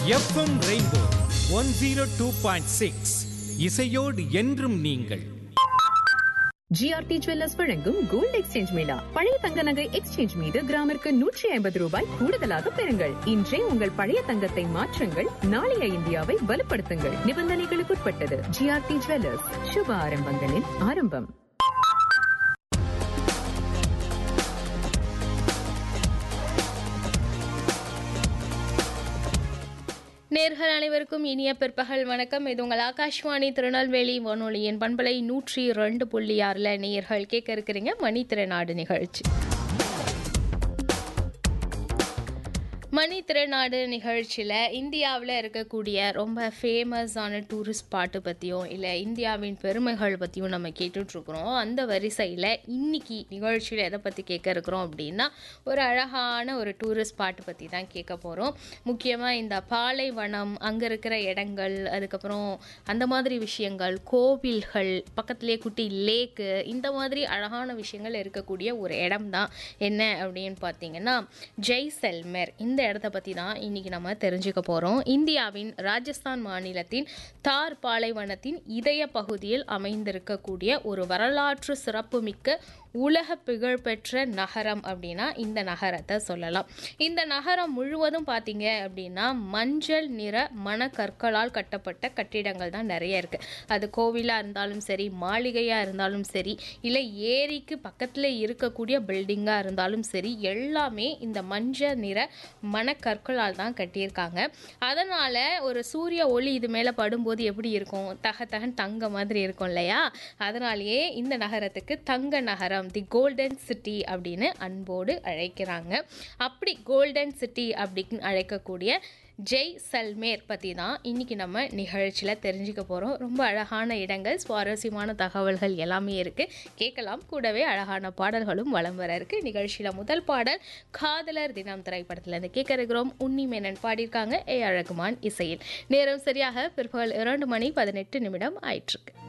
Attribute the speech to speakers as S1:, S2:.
S1: FM rainbow one zero two point six இசையோடு என்றும் நீங்கள்
S2: ஜிஆர்டி ஜுவல்லர்ஸ் வழங்கும் கோல்ட் எக்ஸ்சேஞ்ச் மேளா பழைய தங்க நகை எக்ஸ்சேஞ்ச் மீது கிராமிற்கு நூற்றி ஐம்பது ரூபாய் கூடுதலாக பெறுங்கள் இன்றே உங்கள் பழைய தங்கத்தை மாற்றுங்கள் நாளைய இந்தியாவை வலுப்படுத்துங்கள் நிபந்தனைகளுக்குட்பட்டது ஜிஆர்டி ஜுவல்லர்ஸ் சுப ஆரம்பங்களின் ஆரம்பம்
S3: நேர்கள் அனைவருக்கும் இனிய பிற்பகல் வணக்கம் இது உங்கள் ஆகாஷ்வாணி திருநெல்வேலி வானொலியின் பண்பலை நூற்றி ரெண்டு புள்ளி ஆறில் நேயர்கள் கேட்க இருக்கிறீங்க மணி திறனாடு நிகழ்ச்சி மணி திறனாடு நிகழ்ச்சியில் இந்தியாவில் இருக்கக்கூடிய ரொம்ப ஃபேமஸான டூரிஸ்ட் ஸ்பாட்டு பற்றியும் இல்லை இந்தியாவின் பெருமைகள் பற்றியும் நம்ம கேட்டுட்ருக்குறோம் அந்த வரிசையில் இன்னைக்கு நிகழ்ச்சியில் எதை பற்றி கேட்க இருக்கிறோம் அப்படின்னா ஒரு அழகான ஒரு டூரிஸ்ட் ஸ்பாட்டு பற்றி தான் கேட்க போகிறோம் முக்கியமாக இந்த பாலைவனம் அங்கே இருக்கிற இடங்கள் அதுக்கப்புறம் அந்த மாதிரி விஷயங்கள் கோவில்கள் பக்கத்துலேயே குட்டி லேக்கு இந்த மாதிரி அழகான விஷயங்கள் இருக்கக்கூடிய ஒரு இடம் தான் என்ன அப்படின்னு பார்த்தீங்கன்னா ஜெய்சல்மேர் இந்த இடத்த பற்றி தான் இன்றைக்கி நம்ம தெரிஞ்சுக்க போகிறோம் இந்தியாவின் ராஜஸ்தான் மாநிலத்தின் தார் பாலைவனத்தின் இதய பகுதியில் அமைந்திருக்கக்கூடிய ஒரு வரலாற்று சிறப்புமிக்க உலக புகழ்பெற்ற நகரம் அப்படின்னா இந்த நகரத்தை சொல்லலாம் இந்த நகரம் முழுவதும் பார்த்தீங்க அப்படின்னா மஞ்சள் நிற மணக்கற்களால் கட்டப்பட்ட கட்டிடங்கள் தான் நிறைய இருக்குது அது கோவிலாக இருந்தாலும் சரி மாளிகையாக இருந்தாலும் சரி இல்லை ஏரிக்கு பக்கத்தில் இருக்கக்கூடிய பில்டிங்காக இருந்தாலும் சரி எல்லாமே இந்த மஞ்சள் நிற மணக்கற்களால் தான் கட்டியிருக்காங்க அதனால் ஒரு சூரிய ஒளி இது மேலே படும்போது எப்படி இருக்கும் தக தகன் தங்க மாதிரி இருக்கும் இல்லையா அதனாலேயே இந்த நகரத்துக்கு தங்க நகரம் தி கோல்டன் சிட்டி அப்படின்னு அன்போடு அழைக்கிறாங்க அப்படி கோல்டன் சிட்டி அப்படின்னு அழைக்கக்கூடிய ஜெய் சல்மேர் பற்றி தான் இன்றைக்கி நம்ம நிகழ்ச்சியில் தெரிஞ்சுக்க போகிறோம் ரொம்ப அழகான இடங்கள் சுவாரஸ்யமான தகவல்கள் எல்லாமே இருக்குது கேட்கலாம் கூடவே அழகான பாடல்களும் வலம் வர இருக்குது நிகழ்ச்சியில் முதல் பாடல் காதலர் தினம் திரைப்படத்துலேருந்து கேட்க இருக்கிறோம் உன்னி மேனன் பாடியிருக்காங்க ஏ அழகுமான் இசையில் நேரம் சரியாக பிற்பகல் இரண்டு மணி பதினெட்டு நிமிடம் ஆயிற்றுக்கு